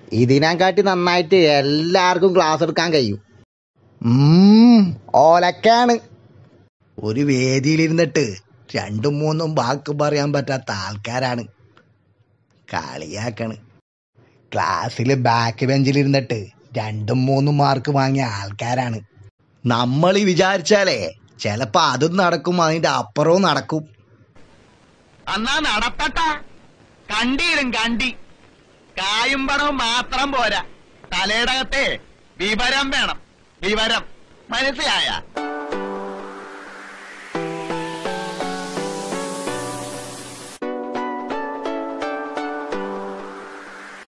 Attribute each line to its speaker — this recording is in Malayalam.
Speaker 1: ഇതിനെക്കാട്ടി നന്നായിട്ട് എല്ലാവർക്കും ക്ലാസ് എടുക്കാൻ കഴിയും ഉം, ഓലക്കാണ് ഒരു വേദിയിലിരുന്നിട്ട് രണ്ടും മൂന്നും വാക്ക് പറയാൻ പറ്റാത്ത ആൾക്കാരാണ് കളിയാക്കണ് ക്ലാസ്സിൽ ബാക്ക് ബെഞ്ചിലിരുന്നിട്ട് രണ്ടും മൂന്നും മാർക്ക് വാങ്ങിയ ആൾക്കാരാണ് നമ്മൾ വിചാരിച്ചാലേ ചിലപ്പോ അതും നടക്കും അതിന്റെ അപ്പുറവും നടക്കും
Speaker 2: അന്നാ നടത്തട്ട കണ്ടിയിടും കണ്ടി കായും പണവും മാത്രം പോരാ തലയിടകത്തെ വിവരം വേണം വിവരം മനസ്സിലായ